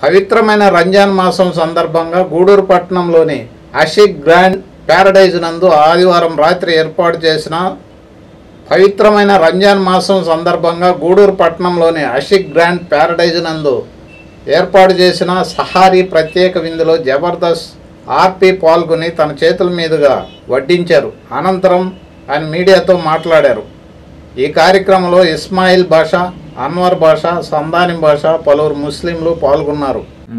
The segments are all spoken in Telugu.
పవిత్రమైన రంజాన్ మాసం సందర్భంగా గూడూరు పట్టణంలోని అషిక్ గ్రాండ్ ప్యారడైజ్ నందు ఆదివారం రాత్రి ఏర్పాటు చేసిన పవిత్రమైన రంజాన్ మాసం సందర్భంగా గూడూరు పట్టణంలోని అషిక్ గ్రాండ్ ప్యారడైజ్ నందు ఏర్పాటు చేసిన సహారీ ప్రత్యేక విందులో జబర్దస్త్ ఆర్పి పాల్గొని తన చేతుల మీదుగా వడ్డించారు అనంతరం ఆయన మీడియాతో మాట్లాడారు ఈ కార్యక్రమంలో ఇస్మాయిల్ భాష అన్వర్ భాష సందాని భాష పలువురు ముస్లింలు పాల్గొన్నారు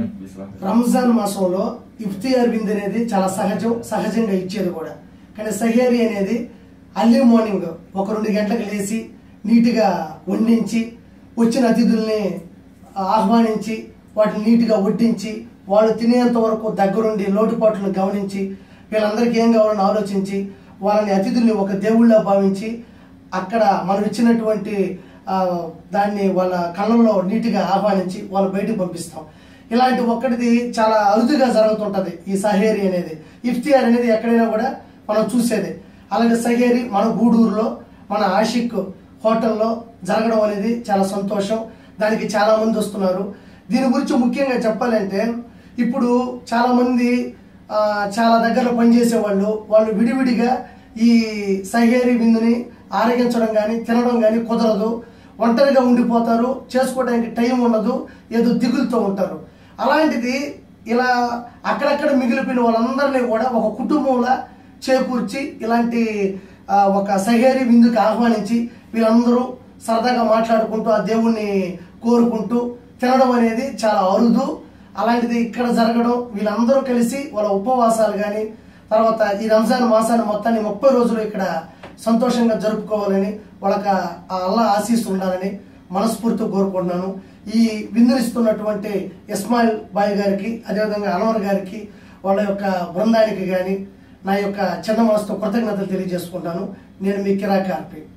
రంజాన్ మాసంలో ఇఫ్తియార్ విందు అనేది చాలా సహజం సహజంగా ఇచ్చేది కూడా కానీ సహేరి అనేది అర్లీ మార్నింగ్ ఒక రెండు గంటలకు లేచి నీట్గా వండించి వచ్చిన అతిథుల్ని ఆహ్వానించి వాటిని నీట్గా వడ్డించి వాళ్ళు తినేంత వరకు దగ్గరుండి లోటుపాట్లను గమనించి వీళ్ళందరికీ ఏం కావాలని ఆలోచించి వాళ్ళని అతిథుల్ని ఒక దేవుళ్ళ భావించి అక్కడ మనం ఇచ్చినటువంటి ఆ, దాన్ని వాళ్ళ కళ్ళల్లో నీట్గా ఆహ్వానించి వాళ్ళు బయటకు పంపిస్తాం ఇలాంటి ఒక్కటిది చాలా అరుదుగా జరుగుతుంటది ఈ సహేరి అనేది ఇఫ్తియార్ అనేది ఎక్కడైనా కూడా మనం చూసేది అలాగే సహేరి మన గూడూరులో మన ఆషిక్ హోటల్లో జరగడం అనేది చాలా సంతోషం దానికి చాలా మంది వస్తున్నారు దీని గురించి ముఖ్యంగా చెప్పాలంటే ఇప్పుడు చాలా మంది ఆ, చాలా దగ్గర పనిచేసే వాళ్ళు వాళ్ళు విడివిడిగా ఈ సహేరి విందుని ఆరగించడం కానీ తినడం కానీ కుదరదు ఒంటరిగా ఉండిపోతారు చేసుకోవడానికి టైం ఉండదు ఏదో దిగులుతో ఉంటారు అలాంటిది ఇలా అక్కడక్కడ మిగిలిపోయిన వాళ్ళందరినీ కూడా ఒక కుటుంబంలా చేకూర్చి ఇలాంటి ఆ, ఒక సహేరి విందుకి ఆహ్వానించి వీళ్ళందరూ సరదాగా మాట్లాడుకుంటూ ఆ దేవుణ్ణి కోరుకుంటూ తినడం అనేది చాలా అరుదు అలాంటిది ఇక్కడ జరగడం వీళ్ళందరూ కలిసి వాళ్ళ ఉపవాసాలు కానీ తర్వాత ఈ రంజాన్ మాసాన్ని మొత్తాన్ని ముప్పై రోజులు ఇక్కడ సంతోషంగా జరుపుకోవాలని వాళ్ళకి ఆ అల్లా ఆశీస్సు ఉండాలని మనస్ఫూర్తిగా కోరుకుంటున్నాను ఈ విందునిస్తున్నటువంటి ఇస్మాయిల్ బాయ్ గారికి అదేవిధంగా అన్వర్ గారికి వాళ్ళ యొక్క బృందానికి కానీ నా యొక్క చిన్న మనసుతో కృతజ్ఞతలు తెలియజేసుకుంటాను నేను మీ కిరాక్ ఆర్పి